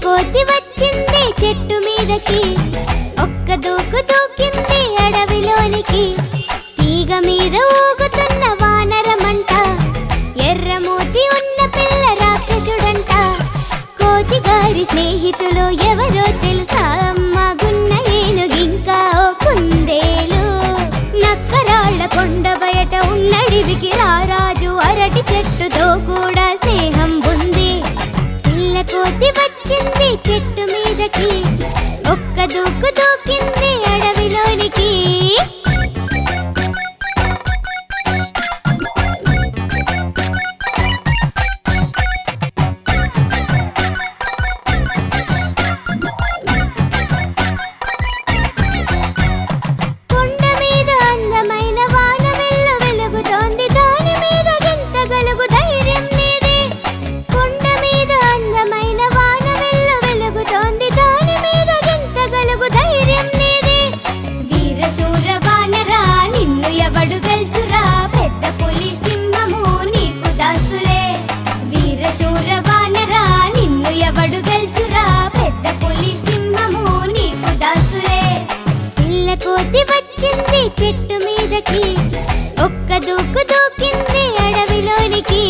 కోతి వచ్చింది చెట్టు మీదకి ఒక్క దూకు దూకింది అడవిలోనికి తీగ మీద ఊగుతున్న వానరమంట ఎర్రమూతి ఉన్న పిల్ల రాక్షసుడంట కోతి గారి స్నేహితులు ఎవరో తెలుసా అమ్మ గున్న ఏనుగింకా ఓ కుందేలు నక్కరాళ్ళ కొండ బయట ఉన్నడివికి రారాజు అరటి చెట్టుతో కూడా స్నేహం ఉంది పిల్ల కోతి వచ్చింది చెట్టు మీదకి ఒక్క దూకు దూకింది అడవిలోనికి కొండ మీద అందమైన వాన వెల్లు వెలుగుతోంది దాని మీద గింత గలుగు ధైర్యం నీదే కొండ మీద అందమైన వాన వెల్లు వెలుగుతోంది దాని మీద గింత గలుగు ధైర్యం నీదే వీరశూర వానరా నిన్ను ఎవడు గెలుచురా పెద్ద పులి సింహము నీకు దాసులే వీరశూర వానరా నిన్ను ఎవడు గెలుచురా పెద్ద పులి సింహము నీకు దాసులే పిల్ల కోతి వచ్చింది చెట్టు మీదకి ఒక్క దూకు దూకింది అడవిలోనికి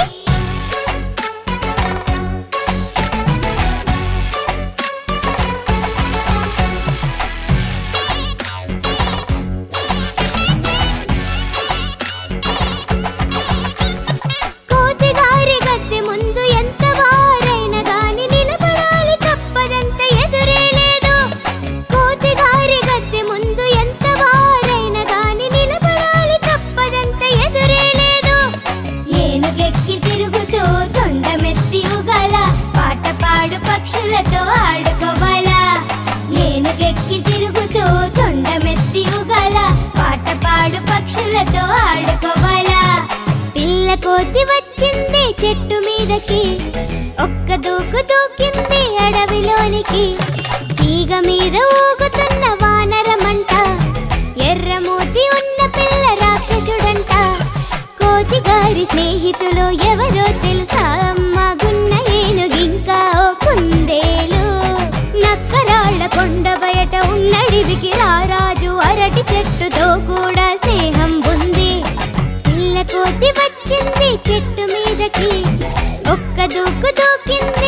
కోతి గారి గద్దె ముందు ఎంత వారైన గాని నిలబడాలి తప్పదంత ఎదురే లేదు కోతి గారి గద్దె ముందు ఎంత వారైన గాని నిలబడాలి తప్పదంత ఎదురే లేదు ఏనుగెక్కి తిరుగుతూ తొండమెత్తి ఉగల పాట పాడు పక్షులతో ఆడుకోవాలా ఏనుగెక్కి తిరుగుతూ తొండమెత్తి ఉగల పాట పాడు పక్షులతో ఆడుకోవాలా పిల్ల కోతి వచ్చింది చెట్టు మీదకి ఒక్క దూకు దూకింది అడవిలోనికి తీగ మీద ఊగుతున్న వానరమంట ఎర్రమూతి ఉన్న పిల్ల రాక్షసుడంట కోతి గారి స్నేహితులు ఎవరో తెలుసా అమ్మ గున్న ఏనుగింకా ఓ కుందేలు నక్కరాళ్ళ కొండ బయట ఉన్నడివికి రారాజు అరటి చెట్టుతో కూడా స్నేహం ఉంది పిల్ల కోతి వచ్చింది చెట్టు మీదకి ఒక్క దూకు దూకింది